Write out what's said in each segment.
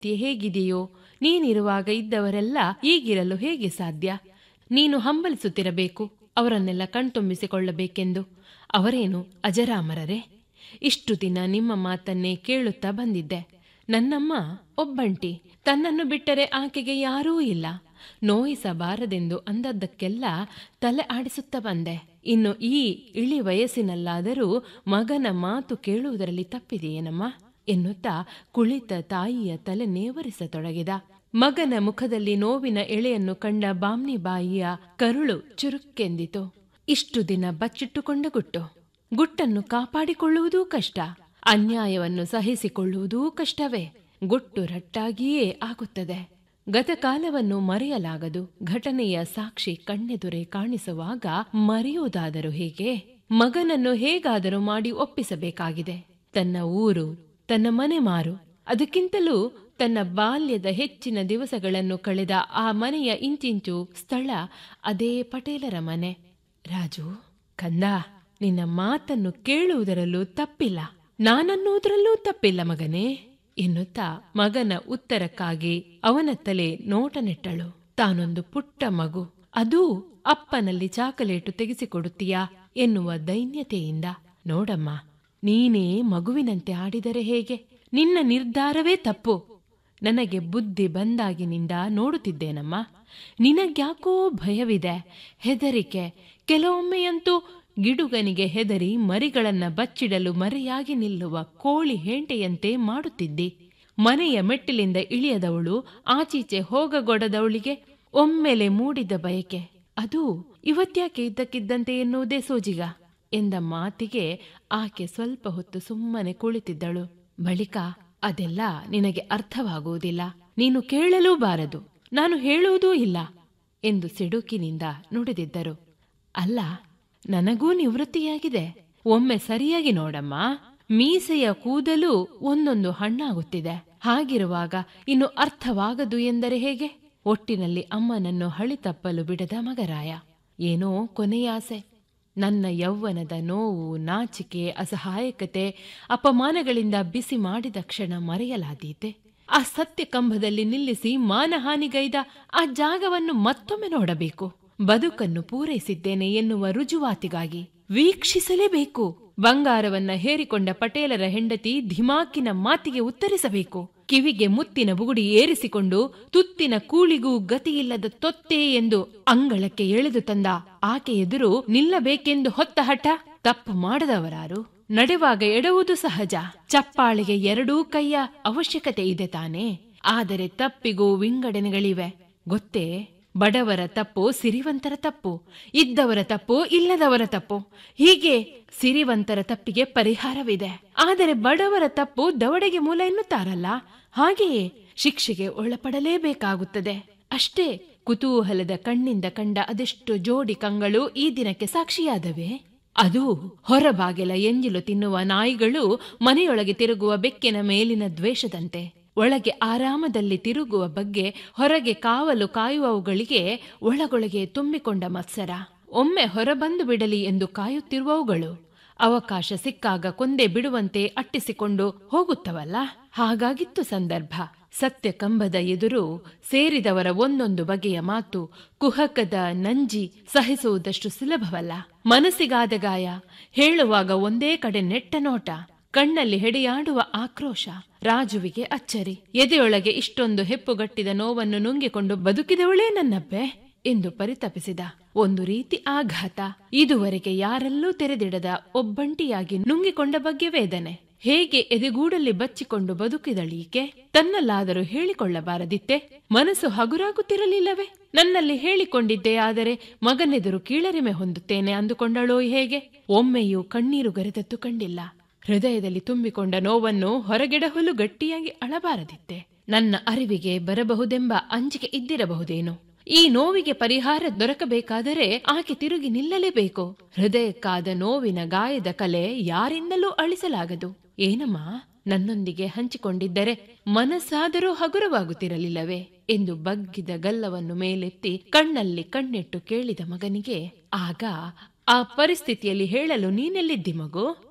ತ್ಯ ಹೇಗಿದೆಯೋ ನೀನಿರುವಾಗ ಇದ್ದವರೆಲ್ಲ ಈಗಿರಲು ಹೇಗೆ ಸಾಧ್ಯ ನೀನು ಹಂಬಲಿಸುತ್ತಿರಬೇಕು ಅವರನ್ನೆಲ್ಲ ಕಣ್ತುಂಬಿಸಿಕೊಳ್ಳಬೇಕೆಂದು ಅವರೇನು ಅಜರಾಮರರೇ ಇಷ್ಟು ದಿನ ನಿಮ್ಮ ಮಾತನ್ನೇ ಕೇಳುತ್ತಾ ಬಂದಿದ್ದೆ ನನ್ನಮ್ಮ ಒಬ್ಬಂಟಿ ತನ್ನನ್ನು ಬಿಟ್ಟರೆ ಆಕೆಗೆ ಯಾರೂ ಇಲ್ಲ ನೋಯಿಸಬಾರದೆಂದು ಅಂದದ್ದಕ್ಕೆಲ್ಲ ತಲೆ ಆಡಿಸುತ್ತಾ ಬಂದೆ ಇನ್ನು ಈ ಇಳಿ ವಯಸ್ಸಿನಲ್ಲಾದರೂ ಮಗನ ಮಾತು ಕೇಳುವುದರಲ್ಲಿ ತಪ್ಪಿದೆಯೇನಮ್ಮ ಎನ್ನುತ್ತಾ ಕುಳಿತ ತಾಯಿಯ ತಲೆ ನೇವರಿಸತೊಡಗಿದ ಮಗನ ಮುಖದಲ್ಲಿ ನೋವಿನ ಎಳೆಯನ್ನು ಕಂಡ ಬಾಮ್ನಿ ಬಾಯಿಯ ಕರುಳು ಚುರುಕ್ಕೆಂದಿತು ಇಷ್ಟು ದಿನ ಬಚ್ಚಿಟ್ಟುಕೊಂಡ ಗುಟ್ಟು ಗುಟ್ಟನ್ನು ಕಾಪಾಡಿಕೊಳ್ಳುವುದೂ ಕಷ್ಟ ಅನ್ಯಾಯವನ್ನು ಸಹಿಸಿಕೊಳ್ಳುವುದೂ ಕಷ್ಟವೇ ಗುಟ್ಟು ರಟ್ಟಾಗಿಯೇ ಆಗುತ್ತದೆ ಗತಕಾಲವನ್ನು ಮರೆಯಲಾಗದು ಘಟನೆಯ ಸಾಕ್ಷಿ ಕಣ್ಣೆದುರೆ ಕಾಣಿಸುವಾಗ ಮರೆಯುವುದಾದರೂ ಹೇಗೆ ಮಗನನ್ನು ಹೇಗಾದರೂ ಮಾಡಿ ಒಪ್ಪಿಸಬೇಕಾಗಿದೆ ತನ್ನ ಊರು ತನ್ನ ಮನೆ ಮಾರು ಅದಕ್ಕಿಂತಲೂ ತನ್ನ ಬಾಲ್ಯದ ಹೆಚ್ಚಿನ ದಿವಸಗಳನ್ನು ಕಳೆದ ಆ ಮನೆಯ ಇಂಚಿಂಚು ಸ್ಥಳ ಅದೇ ಪಟೇಲರ ಮನೆ ರಾಜು ಕಂದ ನಿನ್ನ ಮಾತನ್ನು ಕೇಳುವುದರಲ್ಲೂ ತಪ್ಪಿಲ್ಲ ನಾನನ್ನುವುದರಲ್ಲೂ ತಪ್ಪಿಲ್ಲ ಮಗನೇ ಎನ್ನುತ್ತಾ ಮಗನ ಉತ್ತರಕ್ಕಾಗಿ ಅವನ ತಲೆ ನೋಟ ನೆಟ್ಟಳು ತಾನೊಂದು ಪುಟ್ಟ ಮಗು ಅದೂ ಅಪ್ಪನಲ್ಲಿ ಚಾಕಲೇಟು ತೆಗೆಸಿಕೊಡುತ್ತೀಯಾ ಎನ್ನುವ ದೈನ್ಯತೆಯಿಂದ ನೋಡಮ್ಮ ನೀನೇ ಮಗುವಿನಂತೆ ಆಡಿದರೆ ಹೇಗೆ ನಿನ್ನ ನಿರ್ಧಾರವೇ ತಪ್ಪು ನನಗೆ ಬುದ್ಧಿ ಬಂದಾಗಿನಿಂದ ನೋಡುತ್ತಿದ್ದೇನಮ್ಮ ನಿನಗ್ಯಾಕೋ ಭಯವಿದೆ ಹೆದರಿಕೆ ಕೆಲವೊಮ್ಮೆಯಂತೂ ಗಿಡುಗನಿಗೆ ಹೆದರಿ ಮರಿಗಳನ್ನ ಬಚ್ಚಿಡಲು ಮರೆಯಾಗಿ ನಿಲ್ಲುವ ಕೋಳಿ ಹೇಂಟೆಯಂತೆ ಮಾಡುತ್ತಿದ್ದಿ ಮನೆಯ ಮೆಟ್ಟಿಲಿಂದ ಇಳಿಯದವಳು ಆಚೀಚೆ ಹೋಗಗೊಡದವಳಿಗೆ ಒಮ್ಮೆಲೆ ಮೂಡಿದ ಬಯಕೆ ಅದು ಇವತ್ಯಾಕೆ ಇದ್ದಕ್ಕಿದ್ದಂತೆ ಎನ್ನುವುದೇ ಸೋಜಿಗ ಎಂದ ಮಾತಿಗೆ ಆಕೆ ಸ್ವಲ್ಪ ಹೊತ್ತು ಸುಮ್ಮನೆ ಕುಳಿತಿದ್ದಳು ಬಳಿಕ ಅದೆಲ್ಲ ನಿನಗೆ ಅರ್ಥವಾಗುವುದಿಲ್ಲ ನೀನು ಕೇಳಲೂ ಬಾರದು ನಾನು ಹೇಳುವುದೂ ಇಲ್ಲ ಎಂದು ಸಿಡುಕಿನಿಂದ ನುಡಿದಿದ್ದರು ಅಲ್ಲ ನನಗೂ ನಿವೃತ್ತಿಯಾಗಿದೆ ಒಮ್ಮೆ ಸರಿಯಾಗಿ ನೋಡಮ್ಮ ಮೀಸೆಯ ಕೂದಲು ಒಂದೊಂದು ಹಣ್ಣಾಗುತ್ತಿದೆ ಹಾಗಿರುವಾಗ ಇನ್ನು ಅರ್ಥವಾಗದು ಎಂದರೆ ಹೇಗೆ ಒಟ್ಟಿನಲ್ಲಿ ಅಮ್ಮನನ್ನು ಹಳಿ ತಪ್ಪಲು ಬಿಡದ ಮಗರಾಯ ಏನೋ ಕೊನೆಯಾಸೆ ನನ್ನ ಯೌವನದ ನೋವು ನಾಚಿಕೆ ಅಸಹಾಯಕತೆ ಅಪಮಾನಗಳಿಂದ ಬಿಸಿ ಮಾಡಿದ ಕ್ಷಣ ಮರೆಯಲಾದೀತೆ ಆ ಸತ್ಯ ಕಂಬದಲ್ಲಿ ನಿಲ್ಲಿಸಿ ಮಾನಹಾನಿಗೈದ ಆ ಜಾಗವನ್ನು ಮತ್ತೊಮ್ಮೆ ನೋಡಬೇಕು ಬದುಕನ್ನು ಪೂರೈಸಿದ್ದೇನೆ ಎನ್ನುವ ರುಜುವಾತಿಗಾಗಿ ವೀಕ್ಷಿಸಲೇಬೇಕು ಬಂಗಾರವನ್ನ ಹೇರಿಕೊಂಡ ಪಟೇಲರ ಹೆಂಡತಿ ಧಿಮಾಕಿನ ಮಾತಿಗೆ ಉತ್ತರಿಸಬೇಕು ಕಿವಿಗೆ ಮುತ್ತಿನ ಬುಗುಡಿ ಏರಿಸಿಕೊಂಡು ತುತ್ತಿನ ಕೂಳಿಗೂ ಗತಿಯಿಲ್ಲದ ತೊತ್ತೆ ಎಂದು ಅಂಗಳಕ್ಕೆ ಎಳೆದು ತಂದ ಆಕೆ ಎದುರು ನಿಲ್ಲಬೇಕೆಂದು ಹೊತ್ತ ಹಠ ತಪ್ಪು ಮಾಡದವರಾರು ನಡೆವಾಗ ಎಡುವುದು ಸಹಜ ಚಪ್ಪಾಳಿಗೆ ಎರಡೂ ಕೈಯ ಅವಶ್ಯಕತೆ ಇದೆ ತಾನೇ ಆದರೆ ತಪ್ಪಿಗೂ ವಿಂಗಡಣೆಗಳಿವೆ ಗೊತ್ತೇ ಬಡವರ ತಪ್ಪು ಸಿರಿವಂತರ ತಪ್ಪು ಇದ್ದವರ ತಪ್ಪು ಇಲ್ಲದವರ ತಪ್ಪು ಹೀಗೆ ಸಿರಿವಂತರ ತಪ್ಪಿಗೆ ಪರಿಹಾರವಿದೆ ಆದರೆ ಬಡವರ ತಪ್ಪು ದವಡೆಗೆ ಮೂಲ ಎನ್ನುತ್ತಾರಲ್ಲ ಹಾಗೆಯೇ ಶಿಕ್ಷೆಗೆ ಒಳಪಡಲೇಬೇಕಾಗುತ್ತದೆ ಅಷ್ಟೇ ಕುತೂಹಲದ ಕಣ್ಣಿಂದ ಕಂಡ ಅದೆಷ್ಟು ಜೋಡಿ ಕಂಗಳು ಈ ದಿನಕ್ಕೆ ಸಾಕ್ಷಿಯಾದವೆ ಅದು ಹೊರಬಾಗಿಲ ಎಂಜಿಲು ತಿನ್ನುವ ನಾಯಿಗಳು ಮನೆಯೊಳಗೆ ತಿರುಗುವ ಬೆಕ್ಕಿನ ಮೇಲಿನ ದ್ವೇಷದಂತೆ ಒಳಗೆ ಆರಾಮದಲ್ಲಿ ತಿರುಗುವ ಬಗ್ಗೆ ಹೊರಗೆ ಕಾವಲು ಕಾಯುವವುಗಳಿಗೆ ಒಳಗೊಳಗೆ ತುಂಬಿಕೊಂಡ ಮತ್ಸರ ಒಮ್ಮೆ ಹೊರಬಂದು ಬಿಡಲಿ ಎಂದು ಕಾಯುತ್ತಿರುವವುಗಳು ಅವಕಾಶ ಸಿಕ್ಕಾಗ ಕೊಂದೆ ಬಿಡುವಂತೆ ಅಟ್ಟಿಸಿಕೊಂಡು ಹೋಗುತ್ತವಲ್ಲ ಹಾಗಾಗಿತ್ತು ಸಂದರ್ಭ ಸತ್ಯ ಕಂಬದ ಎದುರು ಸೇರಿದವರ ಒಂದೊಂದು ಬಗೆಯ ಮಾತು ಕುಹಕದ ನಂಜಿ ಸಹಿಸುವುದಷ್ಟು ಸುಲಭವಲ್ಲ ಮನಸ್ಸಿಗಾದ ಗಾಯ ಹೇಳುವಾಗ ಒಂದೇ ಕಡೆ ನೆಟ್ಟ ನೋಟ ಕಣ್ಣಲ್ಲಿ ಹೆಡೆಯಾಡುವ ಆಕ್ರೋಶ ರಾಜುವಿಗೆ ಅಚ್ಚರಿ ಎದೆಯೊಳಗೆ ಇಷ್ಟೊಂದು ಹೆಪ್ಪುಗಟ್ಟಿದ ನೋವನ್ನು ನುಂಗಿಕೊಂಡು ಬದುಕಿದವಳೇ ನನ್ನಬ್ಬೆ ಎಂದು ಪರಿತಪಿಸಿದ ಒಂದು ರೀತಿ ಆಘಾತ ಇದುವರೆಗೆ ಯಾರಲ್ಲೂ ತೆರೆದಿಡದ ಒಬ್ಬಂಟಿಯಾಗಿ ನುಂಗಿಕೊಂಡ ಬಗ್ಗೆ ವೇದನೆ ಹೇಗೆ ಎದೆಗೂಡಲ್ಲಿ ಬಚ್ಚಿಕೊಂಡು ಬದುಕಿದಳೀಕೆ ತನ್ನಲ್ಲಾದರೂ ಹೇಳಿಕೊಳ್ಳಬಾರದಿತ್ತೆ ಮನಸ್ಸು ಹಗುರಾಗುತ್ತಿರಲಿಲ್ಲವೇ ನನ್ನಲ್ಲಿ ಹೇಳಿಕೊಂಡಿದ್ದೆ ಆದರೆ ಮಗನೆದುರು ಕೀಳರಿಮೆ ಹೊಂದುತ್ತೇನೆ ಅಂದುಕೊಂಡಳೋ ಹೇಗೆ ಒಮ್ಮೆಯೂ ಕಣ್ಣೀರು ಗರೆದದ್ದು ಕಂಡಿಲ್ಲ ಹೃದಯದಲ್ಲಿ ತುಂಬಿಕೊಂಡ ನೋವನ್ನು ಹೊರಗೆಡಹಲು ಗಟ್ಟಿಯಾಗಿ ಅಳಬಾರದಿತ್ತೆ ನನ್ನ ಅರಿವಿಗೆ ಬರಬಹುದೆಂಬ ಅಂಜಿಕೆ ಇದ್ದಿರಬಹುದೇನು ಈ ನೋವಿಗೆ ಪರಿಹಾರ ದೊರಕಬೇಕಾದರೆ ಆಕೆ ತಿರುಗಿ ನಿಲ್ಲಲೇಬೇಕು ಹೃದಯಕ್ಕಾದ ನೋವಿನ ಗಾಯದ ಕಲೆ ಯಾರಿಂದಲೂ ಅಳಿಸಲಾಗದು ಏನಮ್ಮ ನನ್ನೊಂದಿಗೆ ಹಂಚಿಕೊಂಡಿದ್ದರೆ ಮನಸ್ಸಾದರೂ ಹಗುರವಾಗುತ್ತಿರಲಿಲ್ಲವೇ ಎಂದು ಬಗ್ಗಿದ ಗಲ್ಲವನ್ನು ಮೇಲೆತ್ತಿ ಕಣ್ಣಲ್ಲಿ ಕಣ್ಣಿಟ್ಟು ಕೇಳಿದ ಮಗನಿಗೆ ಆಗ ಆ ಪರಿಸ್ಥಿತಿಯಲ್ಲಿ ಹೇಳಲು ನೀನೆಲ್ಲಿದ್ದಿ ಮಗು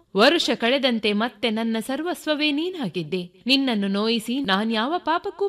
ವರುಷ ಕಳೆದಂತೆ ಮತ್ತೆ ನನ್ನ ಸರ್ವಸ್ವವೇ ನೀನಾಗಿದ್ದೆ ನಿನ್ನನ್ನು ನೋಯಿಸಿ ನಾನ್ಯಾವ ಪಾಪಕ್ಕೂ